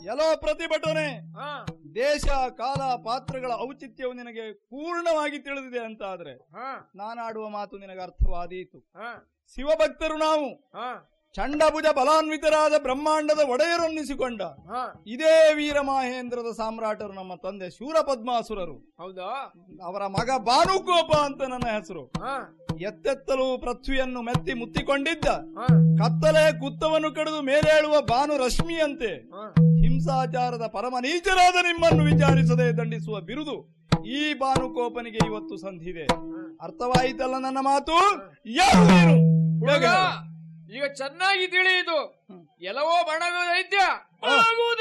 ಎಲ್ಲೋ ಪ್ರತಿಭಟನೆ ಹಾ ದೇಶ ಕಾಲ ಪಾತ್ರಗಳ ಔಚಿತ್ಯವು ನಿನಗೆ ಪೂರ್ಣವಾಗಿ ತಿಳಿದಿದೆ ಅಂತ ಆದ್ರೆ ಹಾ ನಾನಾಡುವ ಮಾತು ನಿನಗೆ ಅರ್ಥವಾದೀತು ಹಾ ಶಿವಭಕ್ತರು ನಾವು ಹಾ ಚಂಡಭುಜ ಬಲಾನ್ವಿತರಾದ ಬ್ರಹ್ಮಾಂಡದ ಒಡೆಯರನ್ನಿಸಿಕೊಂಡ ಹಾ ಇದೇ ವೀರ ಮಹೇಂದ್ರದ ಸಾಮ್ರಾಟರು ನಮ್ಮ ತಂದೆ ಶೂರ ಪದ್ಮಾಸುರರು ಹೌದಾ ಅವರ ಮಗ ಭಾನುಕೋಪ ಅಂತ ನನ್ನ ಹೆಸರು ಹಾ ಎತ್ತೆತ್ತಲು ಪೃಥ್ವಿಯನ್ನು ಮೆತ್ತಿ ಮುತ್ತಿಕೊಂಡಿದ್ದ ಹಾ ಕತ್ತಲೆ ಕುತ್ತವನ್ನು ಕಡಿದು ಮೇಲೇಳುವ ಭಾನು ರಶ್ಮಿಯಂತೆ ಹಾ ಹಿಂಸಾಚಾರದ ಪರಮ ನೀಚರಾದ ನಿಮ್ಮನ್ನು ವಿಚಾರಿಸದೆ ದಂಡಿಸುವ ಬಿರುದು ಈ ಭಾನುಕೋಪನಿಗೆ ಇವತ್ತು ಸಂಧಿದೆ ಅರ್ಥವಾಯಿತಲ್ಲ ನನ್ನ ಮಾತು ಯಾರು ನೀನು ಬೇಗ ಹುಡುಗ ಹೇಳು. ಈಗ ಚೆನ್ನಾಗಿ ತಿಳಿಯಿತು ಹ್ಮ್. ಎಲ್ಲವೋ ಬಣದ ದೈತ್ಯ ಹಾಗೂ